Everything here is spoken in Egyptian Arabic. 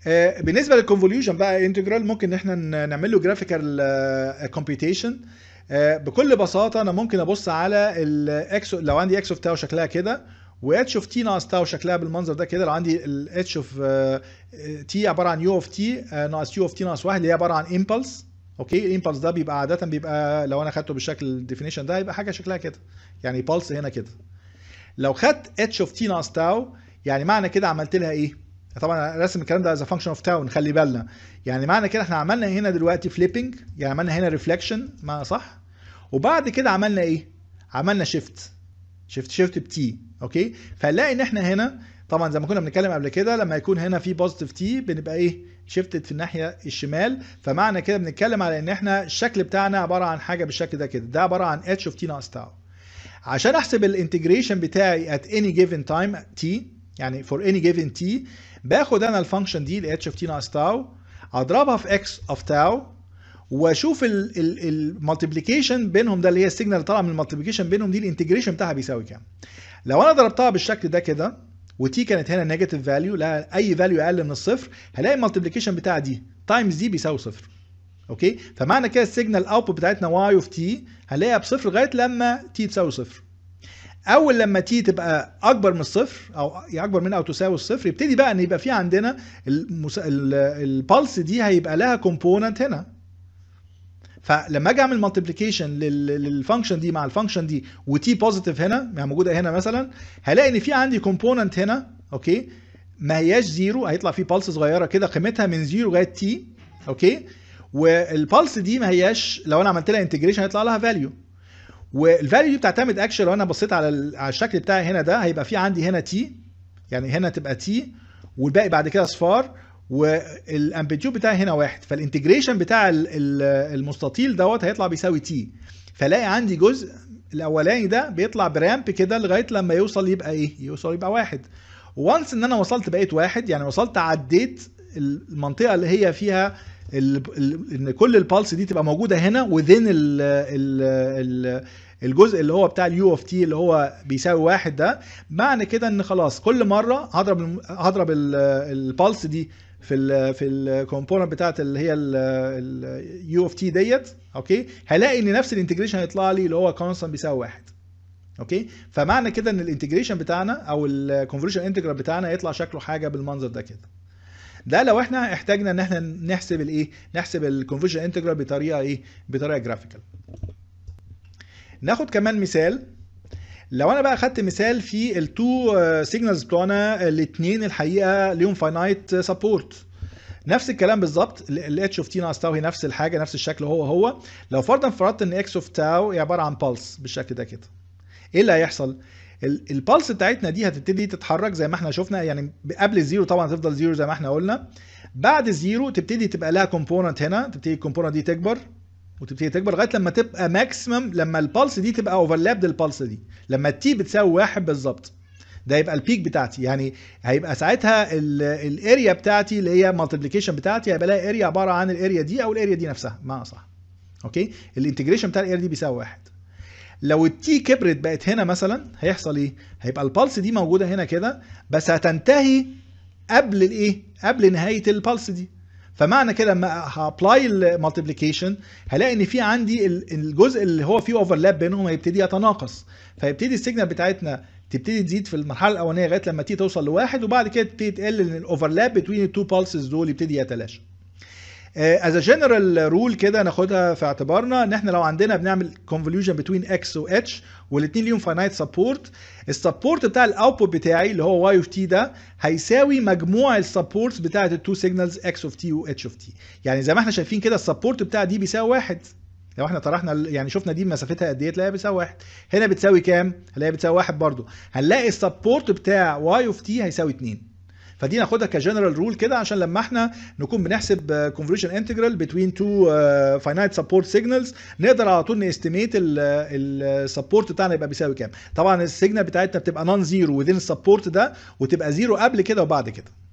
آه، بالنسبه للكونفوليوشن بقى انتجرال ممكن ان احنا ن- نعمل له جرافيكال كومبيوتيشن بكل بساطه انا ممكن ابص على الاكس لو عندي اكس اوف تاو شكلها كده واتش اوف تي ناقص تاو شكلها بالمنظر ده كده لو عندي الاتش اوف تي عباره عن يو اوف تي ناقص يو اوف تي ناقص واحد اللي هي عباره عن امبلس اوكي الامبلس ده بيبقى عاده بيبقى لو انا خدته بالشكل الديفينيشن ده يبقى حاجه شكلها كده يعني بالس هنا كده لو خدت اتش اوف تي ناقص تاو يعني معنى كده عملت لها ايه طبعا أنا راسم الكلام ده از فانكشن اوف تاو نخلي بالنا يعني معنى كده احنا عملنا هنا دلوقتي فليبنج يعني عملنا هنا ريفليكشن ما صح وبعد كده عملنا ايه عملنا شيفت شيفت شيفت بتي اوكي فنلاقي ان احنا هنا طبعا زي ما كنا بنتكلم قبل كده لما يكون هنا في بوزيتيف تي بنبقى ايه شيفتد في الناحيه الشمال فمعنى كده بنتكلم على ان احنا الشكل بتاعنا عباره عن حاجه بالشكل ده كده ده عباره عن اتش اوف تي ناقص تاو عشان احسب الانتجريشن بتاعي at any given time t يعني for any given t باخد انا الفانكشن دي ال h of t ناقص تاو اضربها في x of تاو واشوف المالتيبليكيشن بينهم ده اللي هي السيجنال اللي طالعه من المالتيبليكيشن بينهم دي الانتجريشن بتاعها بيساوي كام لو انا ضربتها بالشكل ده كده وتي كانت هنا نيجاتيف فاليو لها اي فاليو اقل من الصفر هلاقي المالتيبليكيشن بتاع دي تايمز دي بيساوي صفر اوكي فمعنى كده السيجنال اوتبوت بتاعتنا واي اوف تي هنلاقيها بصفر لغايه لما تي تساوي صفر اول لما تي تبقى اكبر من الصفر او اكبر من او تساوي الصفر يبتدي بقى ان يبقى في عندنا المس... البلس دي هيبقى لها كومبوننت هنا فلما اجي اعمل مالتيبليكيشن للفانكشن دي مع الفانكشن دي وتي بوزيتيف هنا يعني موجوده هنا مثلا هلاقي ان في عندي كومبوننت هنا اوكي ما هياش زيرو هيطلع فيه بلس صغيره كده قيمتها من زيرو لغايه تي اوكي والبلس دي ما هياش لو انا عملت لها انتجريشن هيطلع لها فاليو والفاليو دي بتعتمد اكشن لو انا بصيت على ال- على الشكل بتاعي هنا ده هيبقى في عندي هنا تي يعني هنا تبقى تي والباقي بعد كده اصفار والامبليتيود بتاعي هنا واحد فالانتجريشن بتاع ال- ال- المستطيل دوت هيطلع بيساوي تي فلاقي عندي جزء الاولاني ده بيطلع برامب كده لغايه لما يوصل يبقى ايه يوصل يبقى واحد وانس ان انا وصلت بقيت واحد يعني وصلت عديت المنطقه اللي هي فيها ال- ال- ان كل البالس دي تبقى موجوده هنا within ال ال ال الجزء اللي هو بتاع اليو اوف تي اللي هو بيساوي واحد ده معنى كده ان خلاص كل مره هضرب الم- هضرب البالس دي في ال في الكومبوننت بتاعت اللي هي اليو اوف تي ديت اوكي هلاقي ان نفس الانتجريشن هيطلع لي اللي هو كونستانت بيساوي واحد اوكي فمعنى كده ان الانتجريشن بتاعنا او الكونفوليوشن انتجرال بتاعنا يطلع شكله حاجه بالمنظر ده كده ده لو احنا احتاجنا ان احنا نحسب الايه نحسب الكونفوليوشن انتجرال بطريقه ايه بطريقه جرافيكال ناخد كمان مثال لو انا بقى خدت مثال في التو سيجنالز بتوعنا الاثنين الحقيقه ليهم فاينايت سبورت نفس الكلام بالظبط الاتش اوف تي ناقص تاو هي نفس الحاجه نفس الشكل هو هو لو فرضا فرضت ان اكس اوف تاو هي عباره عن بالس بالشكل ده كده ايه اللي هيحصل البلس بتاعتنا دي هتبتدي تتحرك زي ما احنا شفنا يعني قبل الزيرو طبعا هتفضل زيرو زي ما احنا قلنا بعد الزيرو تبتدي تبقى لها كومبوننت هنا تبتدي الكومبوننت دي تكبر وتبتدي تكبر لغايه لما تبقى ماكسيمم لما البلس دي تبقى اوفرلابد البلس دي لما التي بتساوي واحد بالظبط ده يبقى البيك بتاعتي يعني هيبقى ساعتها الاريا بتاعتي اللي هي مالتيبليكيشن بتاعتي هيبقى لها اريا عباره عن الاريا دي او الاريا دي نفسها بمعنى صح اوكي الانتجريشن بتاع الاريا دي بيساوي واحد لو التي كبرت بقت هنا مثلا هيحصل ايه هيبقى البلس دي موجوده هنا كده بس هتنتهي قبل الايه قبل نهايه البلس دي فمعنى كده لما هابلاي المالتيبليكيشن هلاقي ان في عندي الجزء اللي هو فيه اوفرلاب بينهم هيبتدي يتناقص فيبتدي السيجنال بتاعتنا تبتدي تزيد في المرحله الاولانيه لغايه لما تي توصل لواحد وبعد كده تبتدي تقل ان الاوفرلاب بين التو بالسز دول يبتدي يتلاشى از جنرال رول كده ناخدها في اعتبارنا ان احنا لو عندنا بنعمل كونفوليوشن بين اكس و اتش والاثنين ليهم فاينايت سبورت السبورت بتاع الاوتبوت بتاعي اللي هو واي اوف تي ده هيساوي مجموع السبورتس بتاعه التو سيجنالز اكس اوف تي و اتش اوف تي يعني زي ما احنا شايفين كده السبورت بتاع دي بيساوي واحد لو احنا طرحنا يعني شفنا دي مسافتها قد ايه تلاقيها بتساوي واحد هنا بتساوي كام؟ هنلاقيها بتساوي واحد برضو هنلاقي السبورت بتاع واي اوف تي هيساوي 2 فدي ناخدها كجنرال رول كده عشان لما احنا نكون بنحسب كونفوليوشن انتجرال بتوين تو فاينايت سبورت سيجنالز نقدر على طول نستيميت السبورت بتاعنا يبقى بيساوي كام طبعا السيجنال بتاعتنا بتبقى نون زيرو وذين السبورت ده وتبقى زيرو قبل كده وبعد كده